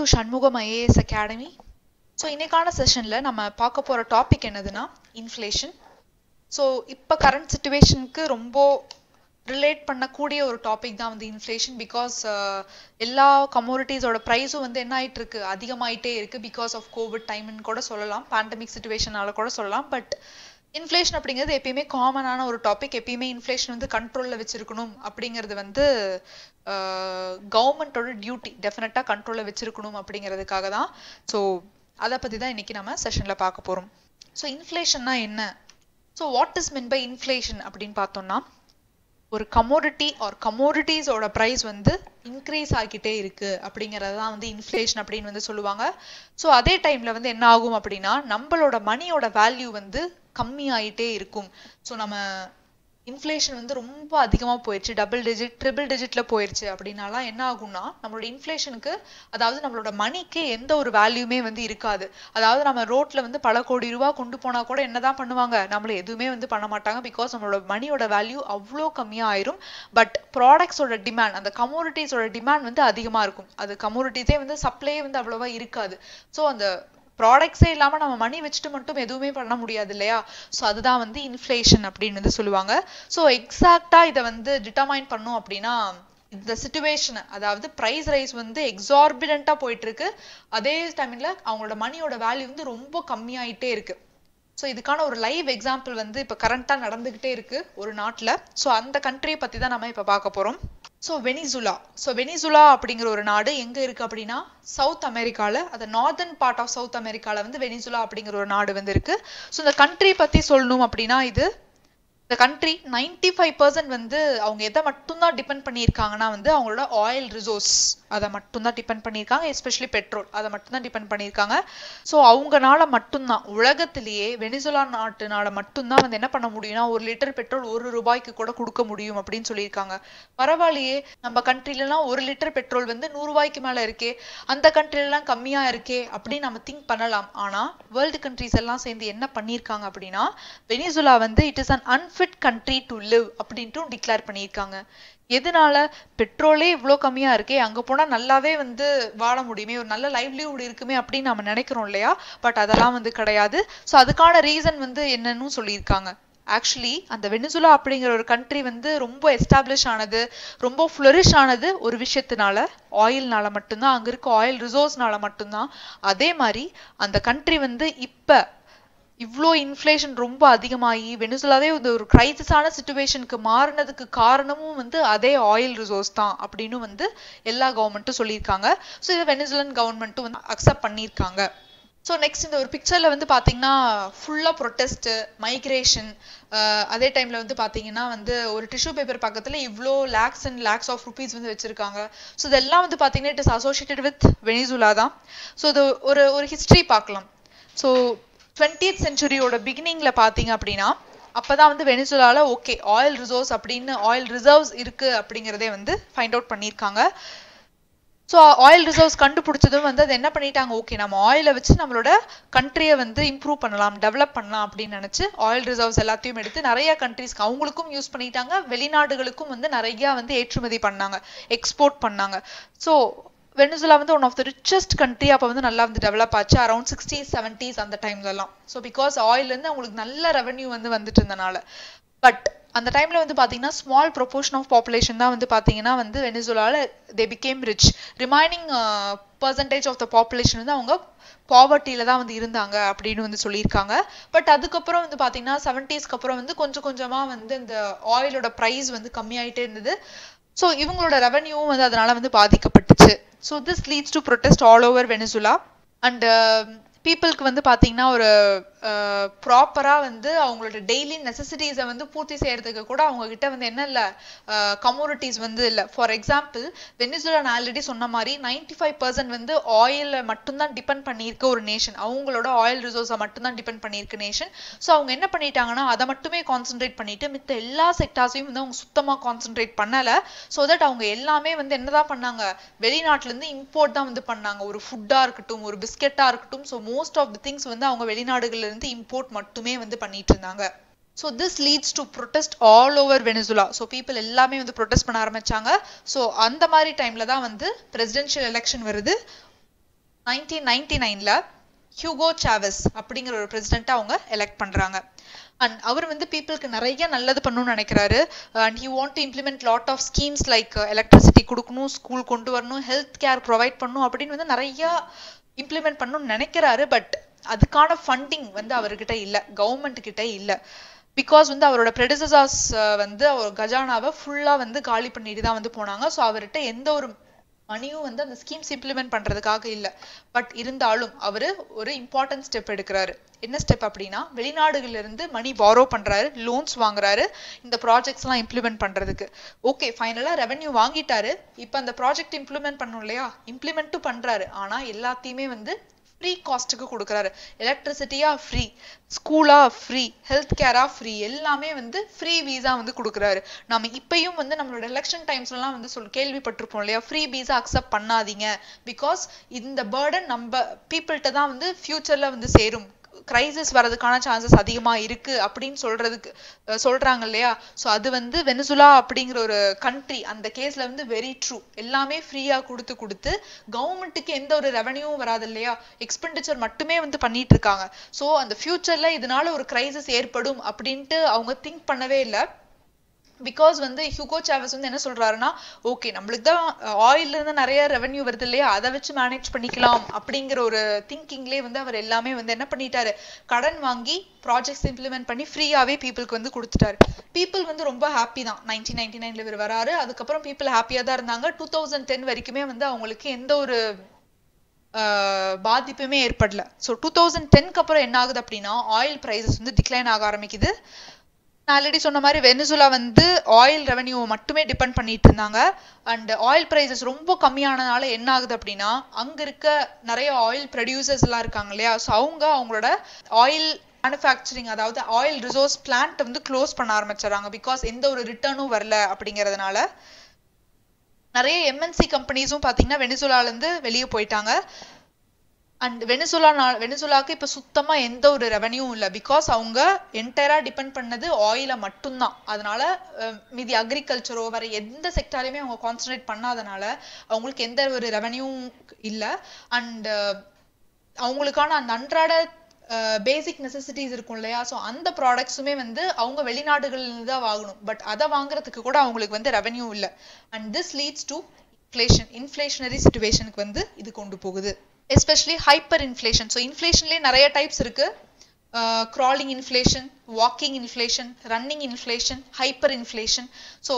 Shanmugam IAS academy so இன்னைக்கான செஷனில் நம்ம பார்க்க போகிற டாபிக் என்னதுன்னா இன்ஃப்ளேஷன் ஸோ இப்போ கரண்ட் சுச்சுவேஷனுக்கு ரொம்ப ரிலேட் பண்ணக்கூடிய ஒரு டாபிக் தான் வந்து இன்ஃப்ளேஷன் பிகாஸ் எல்லா கமோடிட்டிஸோட ப்ரைஸும் வந்து என்ன ஆயிட்டு இருக்கு அதிகமாயிட்டே இருக்கு பிகாஸ் ஆஃப் கோவிட் டைம்னு கூட சொல்லலாம் பேண்டமிக் சுச்சுவேஷனால கூட சொல்லலாம் பட் இன்ஃப்ளேஷன் அப்படிங்கிறது எப்பயுமே காமனான ஒரு டாபிக் எப்பயுமே இன்ஃப்ளேஷன் வந்து கண்ட்ரோலில் வச்சிருக்கணும் அப்படிங்கிறது வந்து கவர்மெண்ட்டோட டியூட்டி டெஃபினட்டாக கண்ட்ரோலில் வச்சிருக்கணும் அப்படிங்கிறதுக்காக தான் ஸோ அதை பற்றி தான் இன்னைக்கு நம்ம செஷனில் பார்க்க போகிறோம் ஸோ இன்ஃப்ளேஷன்னா என்ன so what is mean by inflation அப்படின்னு பார்த்தோம்னா ஒரு கமோடிட்டி ஆர் கமோடிட்டிஸோட ப்ரைஸ் வந்து இன்க்ரீஸ் ஆகிட்டே இருக்கு அப்படிங்கிறது தான் வந்து இன்ஃப்ளேஷன் அப்படின்னு வந்து சொல்லுவாங்க ஸோ அதே டைம்ல வந்து என்ன ஆகும் அப்படின்னா நம்மளோட மணியோட வேல்யூ வந்து கம்மி ஆயிட்டே இருக்கும் ஸோ நம்ம இன்ஃப்ளேஷன் வந்து ரொம்ப அதிகமாக போயிடுச்சு டபுள் டிஜிட் ட்ரிபிள் டிஜிட்ல போயிடுச்சு அப்படின்னாலாம் என்ன ஆகும்னா நம்மளோட இன்ஃப்ளேஷனுக்கு அதாவது நம்மளோட மணிக்கு எந்த ஒரு வேல்யூமே வந்து இருக்காது அதாவது நம்ம ரோட்ல வந்து பல கோடி ரூபா கொண்டு போனா கூட என்னதான் பண்ணுவாங்க நம்மள எதுவுமே வந்து பண்ண மாட்டாங்க பிகாஸ் நம்மளோட மணியோட வேல்யூ அவ்வளோ கம்மியா ஆயிரும் பட் ப்ராடக்ட்ஸோட டிமாண்ட் அந்த கமோடிட்டிஸோட டிமாண்ட் வந்து அதிகமா இருக்கும் அது கமோடிட்டிஸே வந்து சப்ளையே வந்து அவ்வளோவா இருக்காது ஸோ அந்த ப்ராடக்ட்ஸே இல்லாமல் நம்ம மணி வச்சுட்டு மட்டும் எதுவுமே பண்ண முடியாது இல்லையா ஸோ அதுதான் வந்து இன்ஃப்ளேஷன் அப்படின்னு வந்து சொல்லுவாங்க ஸோ எக்ஸாக்டாக இதை வந்து டிட்டர்மைன் பண்ணும் அப்படின்னா இந்த சுச்சுவேஷனை அதாவது ப்ரைஸ் ரைஸ் வந்து எக்ஸார்பிடண்ட்டாக போயிட்டு இருக்கு அதே டைமில் அவங்களோட மணியோட வேல்யூ வந்து ரொம்ப கம்மியாயிட்டே இருக்கு ஸோ இதுக்கான ஒரு லைவ் எக்ஸாம்பிள் வந்து இப்போ கரண்ட்டாக நடந்துகிட்டே இருக்கு ஒரு நாட்டில் ஸோ அந்த கண்ட்ரியை பற்றி தான் நம்ம இப்போ பார்க்க போகிறோம் ஸோ வெனிசுலா ஸோ வெனிசுலா அப்படிங்கிற ஒரு நாடு எங்கே இருக்குது அப்படின்னா சவுத் அமெரிக்காவில் அந்த நார்தர்ன் பார்ட் ஆஃப் சவுத் அமெரிக்காவில் வந்து வெனிசுலா அப்படிங்கிற ஒரு நாடு வந்து இருக்கு ஸோ இந்த கண்ட்ரி பற்றி சொல்லணும் அப்படின்னா இது இந்த கண்ட்ரி நைன்டி ஃபைவ் பர்சன்ட் வந்து அவங்க எதை மட்டும்தான் டிபெண்ட் பண்ணியிருக்காங்கன்னா வந்து அவங்களோட ஆயில் ரிசோர்ஸ் அதை மட்டும்தான் டிபெண்ட் பண்ணியிருக்காங்க எஸ்பெஷலி பெட்ரோல் அதை மட்டும்தான் டிபெண்ட் பண்ணியிருக்காங்க ஸோ அவங்கனால மட்டும்தான் உலகத்திலேயே வெனிசுலா நாட்டுனால மட்டும்தான் வந்து என்ன பண்ண முடியும்னா ஒரு லிட்டர் பெட்ரோல் ஒரு ரூபாய்க்கு கூட கொடுக்க முடியும் அப்படின்னு சொல்லியிருக்காங்க பரவாயில்லையே நம்ம கண்ட்ரிலலாம் ஒரு லிட்டர் பெட்ரோல் வந்து நூறு ரூபாய்க்கு மேல இருக்கே அந்த கண்ட்ரிலலாம் கம்மியா இருக்கே அப்படின்னு நம்ம திங்க் பண்ணலாம் ஆனா வேர்ல்டு கண்ட்ரிஸ் எல்லாம் சேர்ந்து என்ன பண்ணியிருக்காங்க அப்படின்னா வெனிசுலா வந்து it is an unfit country to live அப்படின்ட்டு டிக்ளேர் பண்ணியிருக்காங்க எதனால பெட்ரோலே இவ்வளோ கம்மியா இருக்கே அங்க போனா நல்லாவே வந்து வாழ முடியுமே ஒரு நல்ல லைவ்லிஹுட் இருக்குமே அப்படின்னு நம்ம நினைக்கிறோம் இல்லையா பட் அதெல்லாம் வந்து கிடையாது ஸோ அதுக்கான ரீசன் வந்து என்னன்னு சொல்லியிருக்காங்க ஆக்சுவலி அந்த வெனிசுலா அப்படிங்கிற ஒரு கண்ட்ரி வந்து ரொம்ப எஸ்டாப்ளிஷ் ஆனது ரொம்ப ஃப்ளரிஷ் ஆனது ஒரு விஷயத்தினால ஆயில்னால மட்டும்தான் அங்க இருக்க ஆயில் ரிசோர்ஸ்னால மட்டும்தான் அதே மாதிரி அந்த கண்ட்ரி வந்து இப்ப இவ்வளோ இன்ஃப்ளேஷன் ரொம்ப அதிகமாகி வெனிசுலாவே வந்து ஒரு கிரைசிஸான சுச்சுவேஷனுக்கு மாறினதுக்கு காரணமும் வந்து அதே ஆயில் ரிசோர்ஸ் தான் அப்படின்னு வந்து எல்லா கவர்மெண்ட்டும் சொல்லியிருக்காங்க ஸோ இதை வெனிசுலன் கவர்மெண்ட்டும் வந்து அக்செப்ட் பண்ணியிருக்காங்க ஸோ நெக்ஸ்ட் இந்த ஒரு பிக்சரில் வந்து பார்த்தீங்கன்னா ஃபுல்லாக ப்ரொட்டஸ்ட்டு மைக்ரேஷன் அதே டைமில் வந்து பார்த்தீங்கன்னா வந்து ஒரு டிஷ்யூ பேப்பர் பக்கத்தில் இவ்வளோ lakhs and lakhs of rupees வந்து வச்சுருக்காங்க ஸோ இதெல்லாம் வந்து பார்த்தீங்கன்னா it is associated with Venezuela தான் ஸோ இது ஒரு ஒரு ஹிஸ்ட்ரி பார்க்கலாம் ஸோ டுவெண்ட்டியத் செஞ்சுரியோட பிகினிங்ல பாத்தீங்க அப்படின்னா அப்பதான் வந்து வெனிசுலால ஓகே ஆயில் ரிசோர்ஸ் அப்படின்னு ஆயில் ரிசர்வ்ஸ் இருக்கு அப்படிங்கிறதே வந்து ஃபைண்ட் அவுட் பண்ணியிருக்காங்க ஸோ ஆயில் ரிசர்வ்ஸ் கண்டுபிடிச்சதும் வந்து அது என்ன பண்ணிட்டாங்க ஓகே நம்ம ஆயிலை வச்சு நம்மளோட கண்ட்ரியை வந்து இம்ப்ரூவ் பண்ணலாம் டெவலப் பண்ணலாம் அப்படின்னு நினச்சி ஆயில் ரிசர்வ்ஸ் எல்லாத்தையும் எடுத்து நிறைய கண்ட்ரிஸ்க்கு அவங்களுக்கும் யூஸ் பண்ணிட்டாங்க வெளிநாடுகளுக்கும் வந்து நிறைய வந்து ஏற்றுமதி பண்ணாங்க எக்ஸ்போர்ட் பண்ணாங்க ஸோ வெனிசுலா வந்து one of the richest country அப்போ வந்து நல்லா வந்து டெவலப் ஆச்சு அரௌண்ட் சிக்ஸ்டீஸ் செவன்டீஸ் அந்த டைம்லலாம் ஸோ பிகாஸ் ஆயிலேருந்து அவங்களுக்கு நல்ல ரெவன்யூ வந்து வந்துட்டு இருந்தனால பட் அந்த டைம்ல வந்து பாத்தீங்கன்னா ஸ்மால் ப்ரொபோர்ஷன் ஆஃப் பாப்புலேஷன் தான் வந்து பாத்தீங்கன்னா வந்து வெனிசுலால they become rich remaining percentage of the population வந்து அவங்க பாவர்ட்டியில தான் வந்து இருந்தாங்க அப்படின்னு வந்து சொல்லியிருக்காங்க பட் அதுக்கப்புறம் வந்து பாத்தீங்கன்னா செவன்டீஸ்க்கு அப்புறம் வந்து கொஞ்சம் கொஞ்சமா வந்து இந்த ஆயிலோட ப்ரைஸ் வந்து கம்மியாயிட்டே இருந்தது ஸோ இவங்களோட ரெவன்யூவும் வந்து அதனால வந்து பாதிக்கப்பட்டுச்சு so this leads to protest all over Venezuela and பீப்புளுக்கு வந்து பார்த்தீங்கன்னா ஒரு ப்ராப்பராக வந்து அவங்களோட டெய்லி நெசசிட்டிஸை வந்து பூர்த்தி செய்யறதுக்கு கூட அவங்க கிட்ட வந்து என்ன இல்லை கமோடிட்டிஸ் வந்து இல்லை ஃபார் எக்ஸாம்பிள் வெனிசுலா நான் ஆல்ரெடி சொன்ன மாதிரி நைன்டி ஃபைவ் பர்சன்ட் வந்து ஆயிலை மட்டும்தான் டிபெண்ட் பண்ணியிருக்க ஒரு நேஷன் அவங்களோட ஆயில் ரிசோர்ஸை மட்டும்தான் டிபெண்ட் பண்ணியிருக்க நேஷன் ஸோ அவங்க என்ன பண்ணிட்டாங்கன்னா அதை மட்டுமே கான்சென்ட்ரேட் பண்ணிட்டு மித்த எல்லா செக்டார்ஸையும் வந்து அவங்க சுத்தமாக கான்சென்ட்ரேட் பண்ணலை ஸோ தட் அவங்க எல்லாமே வந்து என்னதான் பண்ணாங்க வெளிநாட்டிலேருந்து இம்போர்ட் தான் வந்து பண்ணாங்க ஒரு ஃபுட்டாக இருக்கட்டும் ஒரு பிஸ்கெட்டாக இருக்கட்டும் so most of the things வந்து அவங்க வெளிநாடுகள்ல இருந்து இம்போர்ட் மட்டுமே வந்து பண்ணிட்டு இருந்தாங்க so this leads to protest all over Venezuela so people எல்லாமே வந்து ப்ரொட்டஸ்ட் பண்ண ஆரம்பிச்சாங்க ஸோ அந்த மாதிரி டைம்ல தான் வந்து பிரசிடென்ஷியல் எலெக்ஷன் வருது நைன்டீன் நைன்டி நைன்ல ஹியூகோ சாவஸ் அப்படிங்கிற ஒரு பிரசிடென்ட்டை அவங்க எலெக்ட் பண்றாங்க அண்ட் அவர் வந்து பீப்புளுக்கு நிறைய நல்லது பண்ணணும்னு நினைக்கிறாரு and he want to implement lot of schemes like electricity கொடுக்கணும் ஸ்கூல் கொண்டு வரணும் ஹெல்த் கேர் ப்ரொவைட் பண்ணணும் அப்படின்னு வந்து நிறைய இம்ப்ளிமெண்ட் பண்ணணும்னு நினைக்கிறாரு பட் அதுக்கான ஃபண்டிங் வந்து அவர்கிட்ட இல்லை கவர்மெண்ட் கிட்ட இல்லை பிகாஸ் வந்து அவரோட ப்ரெடிசஸாஸ் வந்து அவர் கஜானாவை ஃபுல்லா வந்து காலி பண்ணிட்டு தான் வந்து போனாங்க ஸோ அவர்கிட்ட எந்த ஒரு மணியும் வந்து அந்த ஸ்கீம்ஸ் இம்ப்ளிமெண்ட் பண்றதுக்காக இல்லை பட் இருந்தாலும் அவரு ஒரு இம்பார்ட்டன்ட் ஸ்டெப் எடுக்கிறாரு என்ன ஸ்டெப் அப்படின்னா வெளிநாடுகள்ல இருந்து மணி பாரோ பண்றாரு லோன்ஸ் வாங்குறாரு இந்த ப்ராஜெக்ட்ஸ் எல்லாம் இம்ப்ளிமெண்ட் பண்றதுக்கு ஓகே ஃபைனலா ரெவென்யூ வாங்கிட்டாரு இப்ப அந்த ப்ராஜெக்ட் இம்ப்ளிமெண்ட் பண்ணும் இல்லையா இம்ப்ளிமெண்ட்டும் பண்றாரு ஆனா எல்லாத்தையுமே வந்து ஃப்ரீ காஸ்ட்டுக்கு கொடுக்குறாரு எலக்ட்ரிசிட்டியா ஃப்ரீ ஸ்கூலா ஃப்ரீ ஹெல்த் கேரா ஃப்ரீ எல்லாமே வந்து ஃப்ரீ வீசா வந்து கொடுக்குறாரு நம்ம இப்பயும் வந்து நம்மளோட எலெக்ஷன் டைம்ஸ்லாம் வந்து சொல் கேள்விப்பட்டிருப்போம் இல்லையா ஃப்ரீ வீசா அக்செப்ட் பண்ணாதீங்க பிகாஸ் இந்த பேர்டன் நம்ம பீப்புள்கிட்ட தான் வந்து ஃபியூச்சர்ல வந்து சேரும் கிரைசிஸ் வரதுக்கான சான்சஸ் அதிகமா இருக்கு அப்படின்னு சொல்றதுக்கு சொல்றாங்க இல்லையா ஸோ அது வந்து வெனிசுலா அப்படிங்கிற ஒரு கண்ட்ரி அந்த கேஸ்ல வந்து வெரி ட்ரூ எல்லாமே ஃப்ரீயா கொடுத்து கொடுத்து கவர்மெண்ட்டுக்கு எந்த ஒரு ரெவன்யூவும் வராது இல்லையா எக்ஸ்பெண்டிச்சர் மட்டுமே வந்து பண்ணிட்டு இருக்காங்க ஸோ அந்த ஃபியூச்சர்ல இதனால ஒரு கிரைசிஸ் ஏற்படும் அப்படின்ட்டு அவங்க திங்க் பண்ணவே இல்லை பிகாஸ் வந்து ஹியூகோ சாவஸ் வந்து என்ன சொல்றாருன்னா ஓகே நம்மளுக்கு தான் ஆயில்ல இருந்து நிறைய ரெவன்யூ வருது இல்லையா அதை வச்சு மேனேஜ் பண்ணிக்கலாம் அப்படிங்கிற ஒரு திங்கிங்லேயே வந்து அவர் எல்லாமே வந்து என்ன பண்ணிட்டாரு கடன் வாங்கி ப்ராஜெக்ட்ஸ் இம்ப்ளிமெண்ட் பண்ணி ஃப்ரீயாவே பீப்புளுக்கு வந்து கொடுத்துட்டாரு பீப்புள் வந்து ரொம்ப ஹாப்பி தான் நைன்டீன் நைன்டி நைன்ல இவர் வராரு அதுக்கப்புறம் பீப்புள் ஹாப்பியா தான் இருந்தாங்க டூ தௌசண்ட் டென் வரைக்குமே வந்து அவங்களுக்கு எந்த ஒரு பாதிப்புமே ஏற்படல ஸோ டூ தௌசண்ட் டென்க்கு அப்புறம் என்ன ஆகுது அப்படின்னா ஆயில் ப்ரைசஸ் வந்து டிக்ளைன் ஆக ஆரம்பிக்குது நான் ஆல்ரெடி சொன்ன மாதிரி வெனிசுலா வந்து ஆயில் ரெவன்யூ மட்டுமே டிபெண்ட் பண்ணிட்டு இருந்தாங்க அண்ட் ஆயில் ப்ரைசஸ் ரொம்ப கம்மியானனால என்ன ஆகுது அப்படின்னா அங்க இருக்க நிறைய ஆயில் ப்ரொடியூசர்ஸ் எல்லாம் இருக்காங்க இல்லையா ஸோ அவங்க அவங்களோட ஆயில் மேனுஃபேக்சரிங் அதாவது ஆயில் ரிசோர்ஸ் பிளான்ட் வந்து க்ளோஸ் பண்ண ஆரம்பிச்சிடறாங்க பிகாஸ் எந்த ஒரு ரிட்டர்னும் வரல அப்படிங்கறதுனால நிறைய எம்என்சி கம்பெனிஸும் பாத்தீங்கன்னா வெனிசுலால இருந்து வெளியே போயிட்டாங்க அண்ட் வெனிசுலா வெனிசுலாக்கு இப்ப சுத்தமா எந்த ஒரு ரெவன்யூவும் இல்லை பிகாஸ் அவங்க என்டையரா டிபெண்ட் பண்ணது ஆயில மட்டும்தான் அதனால மீதி அக்ரிகல்ச்சரோ வேற எந்த செக்டாரையுமே அவங்க கான்சன்ட்ரேட் பண்ணாதனால அவங்களுக்கு எந்த ஒரு ரெவன்யூவும் இல்லை அண்ட் அவங்களுக்கான அந்த அன்றாட பேசிக் நெசசிட்டிஸ் இருக்கும் இல்லையா ஸோ அந்த ப்ராடக்ட்ஸுமே வந்து அவங்க வெளிநாடுகள்ல தான் வாங்கணும் பட் அதை வாங்குறதுக்கு கூட அவங்களுக்கு வந்து ரெவன்யூ இல்லை and this leads to inflation inflationary சுச்சுவேஷனுக்கு வந்து இது கொண்டு போகுது எஸ்பெஷலி ஹைப்பர் இன்ஃப்ளேஷன் ஸோ இன்ஃப்ளேஷன்லேயே நிறைய டைப்ஸ் இருக்கு crawling inflation walking inflation running inflation hyperinflation so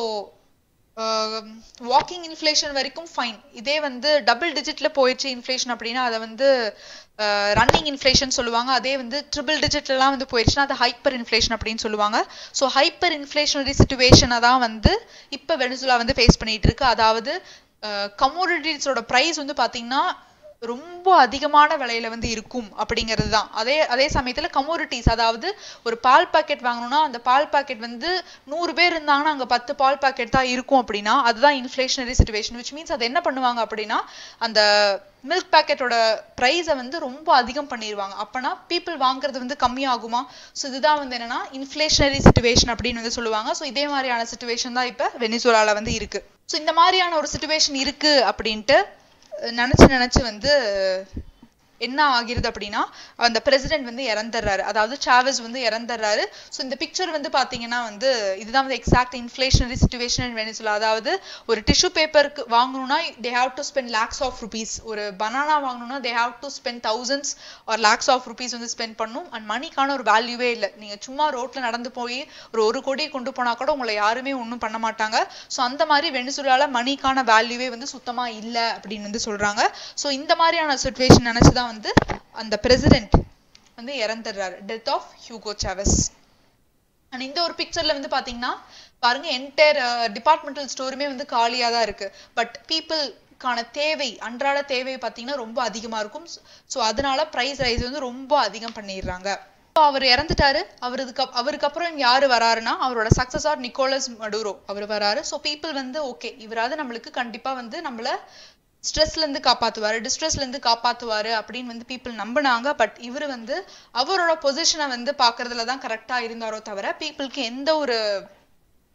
walking inflation வரைக்கும் ஃபைன் இதே வந்து டபுள் டிஜிட்ல போயிடுச்சு இன்ஃப்ளேஷன் அப்படின்னா அதை வந்து ரன்னிங் இன்ஃப்ளேஷன் சொல்லுவாங்க அதே வந்து ட்ரிபிள் டிஜிட்லாம் வந்து போயிடுச்சுன்னா அது ஹைப்பர் இன்ஃப்ளேஷன் அப்படின்னு சொல்லுவாங்க ஸோ ஹைப்பர் இன்ஃப்ளேஷனரி சுச்சுவேஷனை தான் வந்து இப்போ வெனிசுலா வந்து ஃபேஸ் பண்ணிட்டு இருக்கு அதாவது கமோடிட்டிஸோட ப்ரைஸ் வந்து பார்த்தீங்கன்னா ரொம்ப அதிகமான விலையில வந்து இருக்கும் அப்படிங்கிறது தான் அதே அதே சமயத்துல கமோடிட்டிஸ் அதாவது ஒரு பால் பாக்கெட் வாங்கணும்னா அந்த பால் பாக்கெட் வந்து நூறு பேர் இருந்தாங்கன்னா அங்க பத்து பால் பாக்கெட் தான் இருக்கும் அப்படின்னா அதுதான் இன்ஃப்ளேஷனரி சுச்சுவேஷன் விச் மீன்ஸ் அது என்ன பண்ணுவாங்க அப்படின்னா அந்த மில்க் பேக்கெட்டோட ப்ரைஸை வந்து ரொம்ப அதிகம் பண்ணிடுவாங்க அப்பனா பீப்புள் வாங்குறது வந்து கம்மியாகுமா ஸோ இதுதான் வந்து என்னன்னா இன்ஃப்ளேஷனரி சுச்சுவேஷன் அப்படின்னு வந்து சொல்லுவாங்க ஸோ இதே மாதிரியான சுச்சுவேஷன் தான் இப்போ வெனிசுலால வந்து இருக்கு ஸோ இந்த மாதிரியான ஒரு சுச்சுவேஷன் இருக்கு அப்படின்ட்டு நினைச்சு நினைச்சு வந்து என்ன ஆகிறது அப்படின்னா அந்த பிரசிடென்ட் வந்து இறந்துடுறாரு அதாவது சாவஸ் வந்து இறந்துடுறாரு ஸோ இந்த பிக்சர் வந்து பாத்தீங்கன்னா வந்து இதுதான் வந்து exact inflationary situation in Venezuela அதாவது ஒரு டிஷ்யூ பேப்பருக்கு வாங்கணும்னா they have to spend lakhs of rupees ஒரு பனானா வாங்கணும்னா they have to spend thousands or lakhs of rupees வந்து ஸ்பெண்ட் பண்ணும் அண்ட் மணிக்கான ஒரு வேல்யூவே இல்லை நீங்க சும்மா ரோட்ல நடந்து போய் ஒரு ஒரு கோடி கொண்டு போனா கூட உங்களை யாருமே ஒன்றும் பண்ண மாட்டாங்க ஸோ அந்த மாதிரி வெனிசுலால மணிக்கான வேல்யூவே வந்து சுத்தமா இல்லை அப்படின்னு வந்து சொல்றாங்க ஸோ இந்த மாதிரியான சுச்சுவேஷன் நினைச்சுதான் வந்து அந்த பிரசிடென்ட் வந்து இறந்துடுறாரு death of Hugo Chavez and இந்த ஒரு பிக்சர்ல வந்து பாத்தீங்கன்னா பாருங்க என்டையர் டிபார்ட்மெண்டல் ஸ்டோருமே வந்து காலியா தான் இருக்கு பட் பீப்புள்கான தேவை அன்றாட தேவை பாத்தீங்கன்னா ரொம்ப அதிகமா இருக்கும் ஸோ அதனால பிரைஸ் ரைஸ் வந்து ரொம்ப அதிகம் பண்ணிடுறாங்க அவர் இறந்துட்டாரு அவருக்கு அவருக்கு அப்புறம் யாரு வராருன்னா அவரோட சக்சஸார் நிக்கோலஸ் மடூரோ அவர் வராரு ஸோ பீப்புள் வந்து ஓகே இவராது நம்மளுக்கு கண்டிப்பா வந்து நம்மள ஸ்ட்ரெஸ்ல இருந்து காப்பாத்துவாரு டிஸ்ட்ரெஸ்ல இருந்து காப்பாத்துவாரு அப்படின்னு வந்து பீப்புள் நம்பினாங்க பட் இவர் வந்து அவரோட பொசிஷனை வந்து பாக்குறதுல தான் கரெக்டா இருந்தாரோ தவிர பீப்புளுக்கு எந்த ஒரு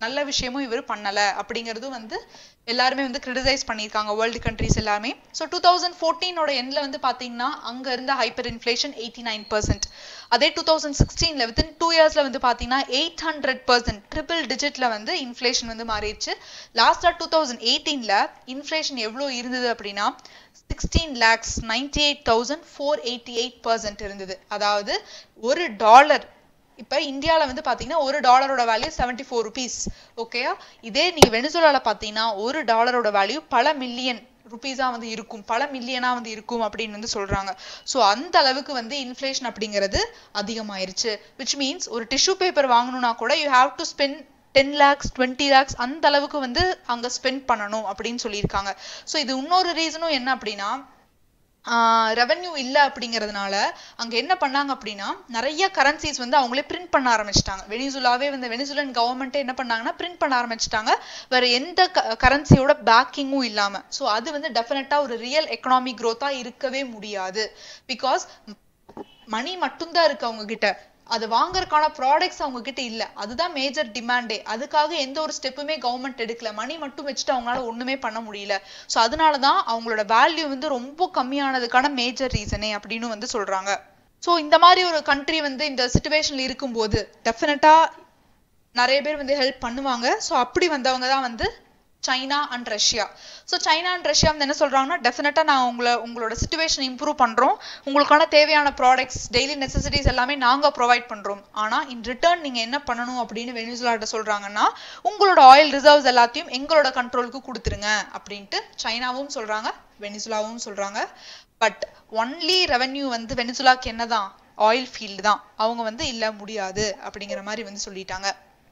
நல்ல விஷயமும் இவர் பண்ணல அப்படிங்கிறதும் வந்து எல்லாருமே வந்து கிரிட்டிசைஸ் பண்ணியிருக்காங்க வேர்ல்டு கண்ட்ரிஸ் எல்லாமே ஸோ டூ தௌசண்ட் ஃபோர்டீனோட எண்ட்ல வந்து பாத்தீங்கன்னா அங்க இருந்த hyper inflation eighty nine percent அதே டூ தௌசண்ட் சிக்ஸ்டீன்ல வித்தின் டூ இயர்ஸ்ல வந்து பாத்தீங்கன்னா எயிட் ஹண்ட்ரட் பர்சன்ட் ட்ரிபிள் டிஜிட்ல வந்து இன்ஃபிளேஷன் வந்து மாறிடுச்சு லாஸ்டா டூ தௌசண்ட் எயிட்டீன்ல இன்ஃபிளேஷன் எவ்வளவு இருந்தது அப்படின்னா sixteen lakhs ninety eight thousand four eighty eight percent இருந்தது அதாவது ஒரு டாலர் இப்ப இந்தியால வந்து பாத்தீங்கன்னா ஒரு டாலரோட வேல்யூ செவன்டி ஃபோர் ருபீஸ் ஓகேயா இதே நீங்க வெனிசுலால பாத்தீங்கன்னா ஒரு டாலரோட வேல்யூ பல மில்லியன் ருபீஸா வந்து இருக்கும் பல மில்லியனா வந்து இருக்கும் அப்படின்னு வந்து சொல்றாங்க சோ அந்த அளவுக்கு வந்து இன்ஃபிளேஷன் அப்படிங்கிறது அதிகமாயிருச்சு விச் மீன்ஸ் ஒரு டிஷ்யூ பேப்பர் வாங்கணும்னா கூட you have to spend ten lakhs twenty lakhs அந்த அளவுக்கு வந்து அங்க ஸ்பெண்ட் பண்ணணும் அப்படின்னு சொல்லியிருக்காங்க ஸோ இது இன்னொரு ரீசனும் என்ன அப்படின்னா ரெவென்யூ இல்லை அப்படிங்கிறதுனால அங்க என்ன பண்ணாங்க அப்படின்னா நிறைய கரன்சிஸ் வந்து அவங்களே பிரிண்ட் பண்ண ஆரம்பிச்சிட்டாங்க வெனிசுலாவே வந்து வெனிசுலன் கவர்மெண்ட்டே என்ன பண்ணாங்கன்னா பிரிண்ட் பண்ண ஆரம்பிச்சிட்டாங்க வேற எந்த கரன்சியோட பேக்கிங்கும் இல்லாம ஸோ அது வந்து டெஃபினட்டா ஒரு ரியல் எக்கனாமிக் growth-ஆ இருக்கவே முடியாது பிகாஸ் மணி மட்டும்தான் இருக்கு அவங்க கிட்ட அது வாங்குறதுக்கான ப்ராடக்ட்ஸ் அவங்க கிட்ட இல்ல அதுதான் மேஜர் டிமாண்டே அதுக்காக எந்த ஒரு ஸ்டெப்புமே கவர்மெண்ட் எடுக்கல மணி மட்டும் வச்சுட்டு அவங்களால ஒண்ணுமே பண்ண முடியல சோ அதனாலதான் அவங்களோட வேல்யூ வந்து ரொம்ப கம்மியானதுக்கான மேஜர் ரீசனே அப்படின்னு வந்து சொல்றாங்க சோ இந்த மாதிரி ஒரு கண்ட்ரி வந்து இந்த சுச்சுவேஷன்ல இருக்கும்போது டெஃபினட்டா நிறைய பேர் வந்து ஹெல்ப் பண்ணுவாங்க சோ அப்படி வந்தவங்க தான் வந்து China and Russia so China and Russia வந்து என்ன சொல்றாங்கன்னா டெஃபினட்டா நான் உங்களை உங்களோட சுச்சுவேஷன் இம்ப்ரூவ் பண்றோம் உங்களுக்கான தேவையான ப்ராடக்ட்ஸ் டெய்லி நெசசிட்டிஸ் எல்லாமே நாங்க ப்ரொவைட் பண்றோம் ஆனா இன் ரிட்டர்ன் நீங்க என்ன பண்ணணும் அப்படின்னு வெனிசுலாட்ட சொல்றாங்கன்னா உங்களோட ஆயில் ரிசர்வ்ஸ் எல்லாத்தையும் எங்களோட கண்ட்ரோலுக்கு கொடுத்துருங்க அப்படின்ட்டு சைனாவும் சொல்றாங்க வெனிசுலாவும் சொல்றாங்க பட் ஒன்லி ரெவென்யூ வந்து வெனிசுலாக்கு என்னதான் ஆயில் ஃபீல்டு தான் அவங்க வந்து இல்ல முடியாது அப்படிங்கிற மாதிரி வந்து சொல்லிட்டாங்க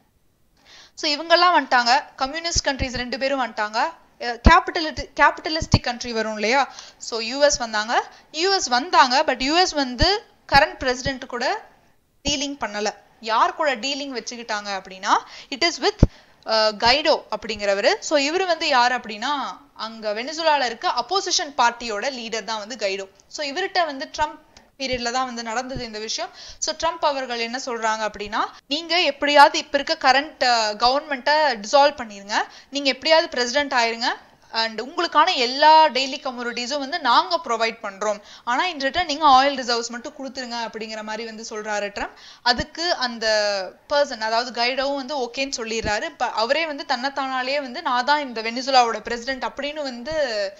ஸோ இவங்கெல்லாம் வந்துட்டாங்க கம்யூனிஸ்ட் கண்ட்ரிஸ் ரெண்டு பேரும் வந்துட்டாங்க கேபிட்டலிட்டி கேபிட்டலிஸ்டிக் கண்ட்ரி வரும் இல்லையா ஸோ யூஎஸ் வந்தாங்க யூஎஸ் வந்தாங்க பட் யூஎஸ் வந்து கரண்ட் பிரசிடென்ட் கூட டீலிங் பண்ணல யார் கூட டீலிங் வச்சுக்கிட்டாங்க அப்படின்னா இட் இஸ் வித் கைடோ அப்படிங்கிறவரு ஸோ இவர் வந்து யார் அப்படின்னா அங்க வெனிசுலால இருக்க அப்போசிஷன் பார்ட்டியோட லீடர் தான் வந்து கைடோ ஸோ இவர்கிட்ட வந்து ட்ரம்ப் பீரியட்ல தான் வந்து நடந்தது இந்த விஷயம் ஸோ ட்ரம்ப் அவர்கள் என்ன சொல்றாங்க அப்படின்னா நீங்க எப்படியாவது இப்ப இருக்க கரண்ட் கவர்மெண்ட்டை டிசால்வ் பண்ணிருங்க நீங்க எப்படியாவது பிரசிடென்ட் ஆயிருங்க அண்ட் உங்களுக்கான எல்லா டெய்லி கம்யூனிட்டிஸும் வந்து நாங்க ப்ரொவைட் பண்றோம் ஆனா இன் ரிட்டர்ன் நீங்க ஆயில் ரிசர்வ்ஸ் மட்டும் கொடுத்துருங்க அப்படிங்கிற மாதிரி வந்து சொல்றாரு ட்ரம்ப் அதுக்கு அந்த பர்சன் அதாவது கைடவும் வந்து ஓகேன்னு சொல்லிடுறாரு இப்ப அவரே வந்து தன்னைத்தானாலே வந்து நான் தான் இந்த வெனிசுலாவோட பிரசிடென்ட் அப்படின்னு வந்து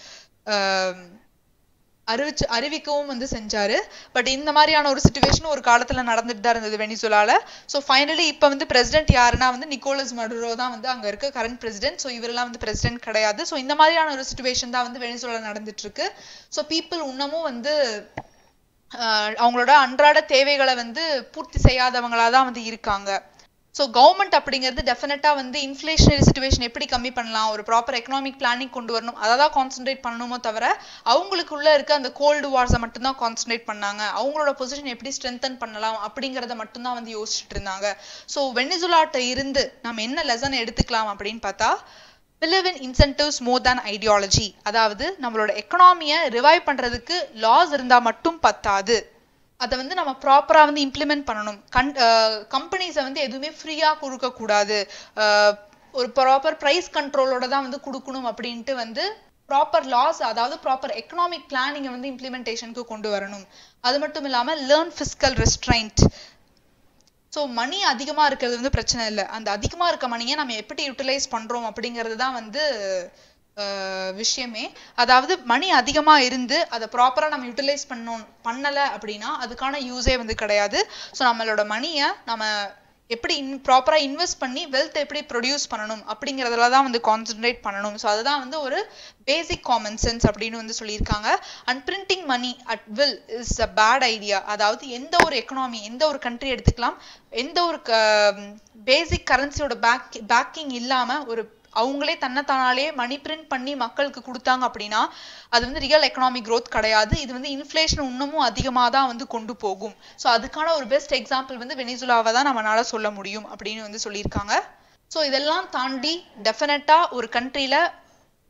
அறிவிச்சு அறிவிக்கவும் வந்து செஞ்சாரு பட் இந்த மாதிரியான ஒரு சுச்சுவேஷன் ஒரு காலத்துல நடந்துட்டு தான் இருந்தது வெனிசுலால ஸோ ஃபைனலி இப்போ வந்து பிரசிடென்ட் யாருன்னா வந்து நிக்கோலஸ் மடுரோ தான் வந்து அங்க இருக்க கரண்ட் பிரசிடென்ட் ஸோ இவரெல்லாம் வந்து பிரசிடென்ட் கிடையாது ஸோ இந்த மாதிரியான ஒரு சுச்சுவேஷன் தான் வந்து வெனிசுலால நடந்துட்டு இருக்கு ஸோ பீப்புள் இன்னமும் வந்து அவங்களோட அன்றாட தேவைகளை வந்து பூர்த்தி செய்யாதவங்களா தான் வந்து இருக்காங்க ஸோ கவர்மெண்ட் அப்படிங்கிறது டெஃபினட்டா வந்து இன்ஃப்ளேஷனரி சுச்சுவேஷன் எப்படி கம்மி பண்ணலாம் ஒரு ப்ராப்பர் எக்கனாமிக் பிளானிங் கொண்டு வரணும் அதை தான் கான்சென்ட்ரேட் பண்ணணுமோ தவிர அவங்களுக்குள்ள இருக்க அந்த கோல்டு வார்ஸை மட்டும்தான் கான்சென்ட்ரேட் பண்ணாங்க அவங்களோட பொசிஷன் எப்படி ஸ்ட்ரென்தன் பண்ணலாம் அப்படிங்கிறத மட்டும்தான் வந்து யோசிச்சுட்டு இருந்தாங்க ஸோ வெனிசுலாட்ட இருந்து நம்ம என்ன லெசன் எடுத்துக்கலாம் அப்படின்னு பார்த்தா believe in incentives more than ideology அதாவது நம்மளோட எக்கனாமியை ரிவைவ் பண்றதுக்கு லாஸ் இருந்தா மட்டும் பத்தாது அதை வந்து நம்ம ப்ராப்பரா வந்து இம்ப்ளிமெண்ட் பண்ணணும் கண் கம்பெனிஸை வந்து எதுவுமே ஃப்ரீயா கொடுக்க கூடாது ஒரு ப்ராப்பர் ப்ரைஸ் கண்ட்ரோலோட தான் வந்து கொடுக்கணும் அப்படின்ட்டு வந்து ப்ராப்பர் லாஸ் அதாவது ப்ராப்பர் எக்கனாமிக் பிளானிங்கை வந்து இம்ப்ளிமெண்டேஷனுக்கு கொண்டு வரணும் அது மட்டும் இல்லாம learn fiscal restraint so money அதிகமா இருக்கிறது வந்து பிரச்சனை இல்லை அந்த அதிகமா இருக்க மணியை நம்ம எப்படி யூட்டிலைஸ் பண்றோம் அப்படிங்கிறது தான் வந்து விஷயமே அதாவது மணி அதிகமா இருந்து அதை ப்ராப்பரா நம்ம யூட்டிலைஸ் பண்ணணும் பண்ணல அப்படின்னா அதுக்கான யூஸே வந்து கிடையாது ஸோ நம்மளோட மணியை நம்ம எப்படி இன் ப்ராப்பரா இன்வெஸ்ட் பண்ணி வெல்த் எப்படி ப்ரொடியூஸ் பண்ணணும் அப்படிங்கிறதுல தான் வந்து கான்சென்ட்ரேட் பண்ணணும் ஸோ அதுதான் வந்து ஒரு பேசிக் காமன் சென்ஸ் அப்படின்னு வந்து சொல்லியிருக்காங்க and printing money at will is a bad idea அதாவது எந்த ஒரு எக்கனாமி எந்த ஒரு கண்ட்ரி எடுத்துக்கலாம் எந்த ஒரு பேசிக் கரன்சியோட பேக் பேக்கிங் இல்லாம ஒரு அவங்களே தன்னைத்தானாலே மணி பிரிண்ட் பண்ணி மக்களுக்கு கொடுத்தாங்க அப்படின்னா அது வந்து ரியல் எக்கனாமிக் growth கிடையாது இது வந்து இன்ஃப்ளேஷன் இன்னமும் அதிகமாக தான் வந்து கொண்டு போகும் ஸோ அதுக்கான ஒரு பெஸ்ட் எக்ஸாம்பிள் வந்து வெனிசுலாவை தான் நம்மளால சொல்ல முடியும் அப்படின்னு வந்து சொல்லியிருக்காங்க ஸோ இதெல்லாம் தாண்டி டெஃபினட்டா ஒரு கண்ட்ரியில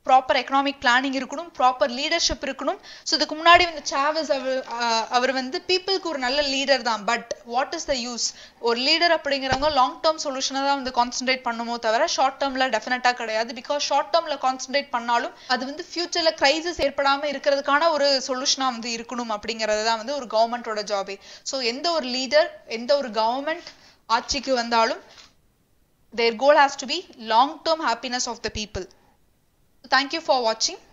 ப்ராப்பர் எக்கனாமிக் பிளானிங் இருக்கணும் ப்ராப்பர் லீடர்ஷிப் இருக்கணும் ஸோ இதுக்கு முன்னாடி வந்து சாவஸ் அவர் ஆஹ் அவர் வந்து பீப்புளுக்கு ஒரு நல்ல லீடர் தான் but what is the use ஒரு லீடர் அப்படிங்கிறவங்க லாங் டேர்ம் சொல்யூஷனை தான் வந்து கான்சென்ட்ரேட் பண்ணுமோ தவிர ஷார்ட் டேர்ம்ல டெஃபினட்டா கிடையாது பிகாஸ் ஷார்ட் டேர்ம்ல கான்சென்ட்ரேட் பண்ணாலும் அது வந்து ஃபியூச்சர்ல கிரைசிஸ் ஏற்படாம இருக்கிறதுக்கான ஒரு சொல்யூஷனா வந்து இருக்கணும் அப்படிங்கிறது தான் வந்து ஒரு கவர்மெண்டோட ஜாபே ஸோ எந்த ஒரு லீடர் எந்த ஒரு கவர்மெண்ட் ஆட்சிக்கு வந்தாலும் their goal has to be long term happiness of the people thank you for watching